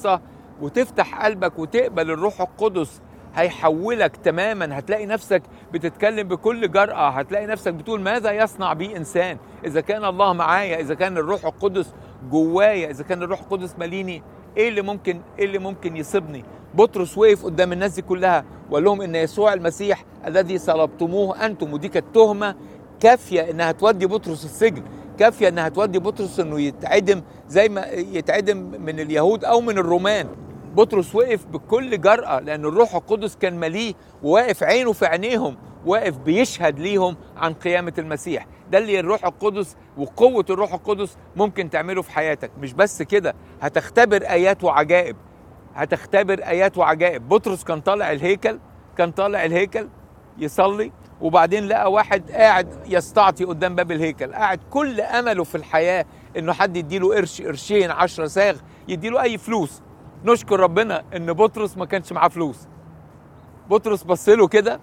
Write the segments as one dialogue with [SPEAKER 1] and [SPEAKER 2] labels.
[SPEAKER 1] فرصه وتفتح قلبك وتقبل الروح القدس هيحولك تماما هتلاقي نفسك بتتكلم بكل جرأة هتلاقي نفسك بتقول ماذا يصنع بي إنسان إذا كان الله معايا إذا كان الروح القدس جوايا إذا كان الروح القدس ماليني إيه اللي ممكن إيه اللي ممكن يصيبني بطرس وقف قدام الناس دي كلها وقال لهم إن يسوع المسيح الذي صلبتموه أنتم ودي كانت تهمة كافية إنها تودي بطرس السجن كافية إنها تودي بطرس إنه يتعدم زي ما يتعدم من اليهود أو من الرومان بطرس وقف بكل جرأة لأن الروح القدس كان مليه وواقف عينه في عينيهم واقف بيشهد ليهم عن قيامة المسيح ده اللي الروح القدس وقوة الروح القدس ممكن تعمله في حياتك مش بس كده هتختبر آيات وعجائب هتختبر آيات وعجائب بطرس كان طالع الهيكل كان طالع الهيكل يصلي وبعدين لقى واحد قاعد يستعطي قدام باب الهيكل قاعد كل أمله في الحياة إنه حد يديله قرش قرشين عشرة ساغ يديله أي فلوس نشكر ربنا ان بطرس ما كانش معاه فلوس بطرس بص له كده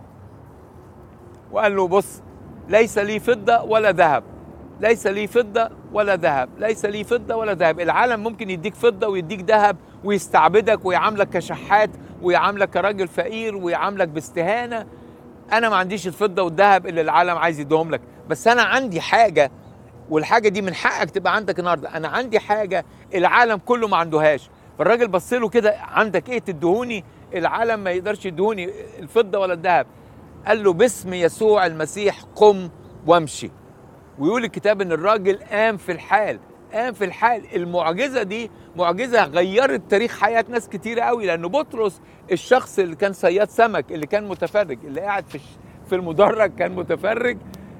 [SPEAKER 1] وقال له بص ليس لي فضة ولا ذهب ليس لي فضة ولا ذهب ليس لي فضة ولا ذهب العالم ممكن يديك فضة ويديك ذهب ويستعبدك ويعاملك كشحات ويعاملك كراجل فقير ويعاملك باستهانة أنا ما عنديش الفضة والذهب اللي العالم عايز يديهم لك بس أنا عندي حاجة والحاجة دي من حقك تبقى عندك النهاردة أنا عندي حاجة العالم كله ما عندهاش فالراجل بص له كده عندك ايه تدهوني العالم ما يقدرش يدهوني الفضه ولا الذهب قال له باسم يسوع المسيح قم وامشي ويقول الكتاب ان الراجل قام في الحال قام في الحال المعجزه دي معجزه غيرت تاريخ حياه ناس كتيره قوي لان بطرس الشخص اللي كان صياد سمك اللي كان متفرج اللي قاعد في في المدرج كان متفرج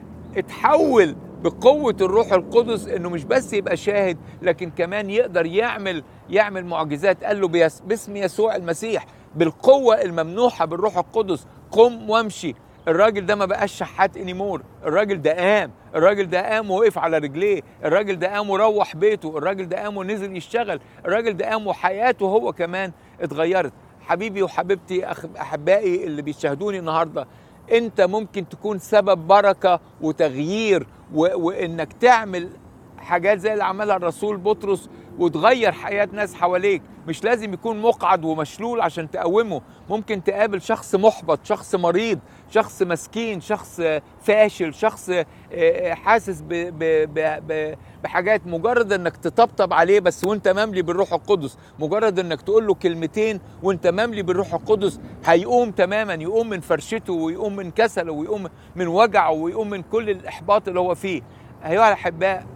[SPEAKER 1] اتحول بقوة الروح القدس انه مش بس يبقى شاهد لكن كمان يقدر يعمل يعمل معجزات قال له بيس باسم يسوع المسيح بالقوة الممنوحة بالروح القدس قم وامشي الراجل ده ما بقاش شحات انيمور الراجل ده قام الراجل ده قام ووقف على رجليه الراجل ده قام وروح بيته الراجل ده قام ونزل يشتغل الراجل ده قام وحياته هو كمان اتغيرت حبيبي وحبيبتي احبائي اللي بيشاهدوني النهارده انت ممكن تكون سبب بركه وتغيير و... وانك تعمل حاجات زي اللي عملها الرسول بطرس وتغير حياه ناس حواليك مش لازم يكون مقعد ومشلول عشان تقومه ممكن تقابل شخص محبط شخص مريض شخص مسكين شخص فاشل شخص حاسس ب... ب... ب... بحاجات مجرد انك تطبطب عليه بس وانت مملي بالروح القدس مجرد انك تقول له كلمتين وانت مملي بالروح القدس هيقوم تماما يقوم من فرشته ويقوم من كسله ويقوم من وجعه ويقوم من كل الاحباط اللي هو فيه ايها الاحباء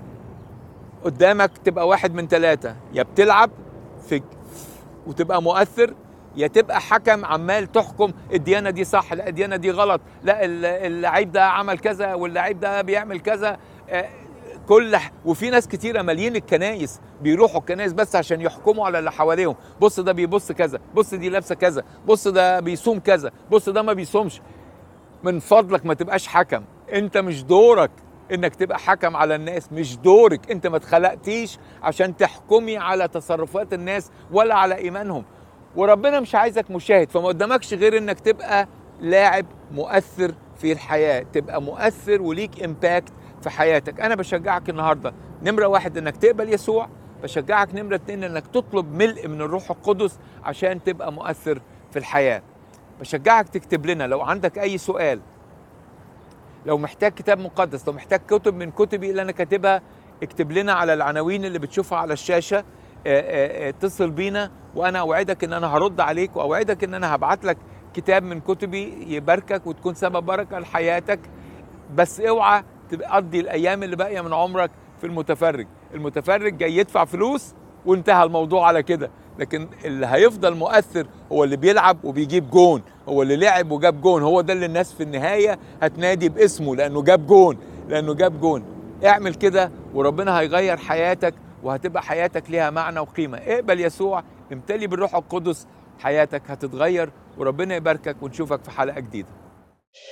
[SPEAKER 1] قدامك تبقى واحد من ثلاثة يا بتلعب في وتبقى مؤثر يا تبقى حكم عمال تحكم الديانة دي صح لا الديانة دي غلط لا اللعيب ده عمل كذا واللعيب ده بيعمل كذا كل وفي ناس كتيرة مالين الكنايس بيروحوا الكنايس بس عشان يحكموا على اللي حواليهم بص ده بيبص كذا بص دي لابسة كذا بص ده بيصوم كذا بص ده ما بيصومش من فضلك ما تبقاش حكم انت مش دورك انك تبقى حكم على الناس مش دورك انت ما اتخلقتيش عشان تحكمي على تصرفات الناس ولا على ايمانهم وربنا مش عايزك مشاهد فما قدامكش غير انك تبقى لاعب مؤثر في الحياة تبقى مؤثر وليك امباكت في حياتك انا بشجعك النهاردة نمرة واحد انك تقبل يسوع بشجعك نمرة اتنين انك تطلب ملء من الروح القدس عشان تبقى مؤثر في الحياة بشجعك تكتب لنا لو عندك اي سؤال لو محتاج كتاب مقدس لو محتاج كتب من كتبي اللي انا كاتبها اكتب لنا على العناوين اللي بتشوفها على الشاشه اتصل بينا وانا اوعدك ان انا هرد عليك واوعدك ان انا هبعت لك كتاب من كتبي يباركك وتكون سبب بركه لحياتك بس اوعى تقضي الايام اللي باقيه من عمرك في المتفرج المتفرج جاي يدفع فلوس وانتهى الموضوع على كده لكن اللي هيفضل مؤثر هو اللي بيلعب وبيجيب جون هو اللي لعب وجاب جون هو ده اللي الناس في النهاية هتنادي باسمه لأنه جاب جون لأنه جاب جون اعمل كده وربنا هيغير حياتك وهتبقى حياتك ليها معنى وقيمة اقبل يسوع امتلي بالروح القدس حياتك هتتغير وربنا يباركك ونشوفك في حلقة جديدة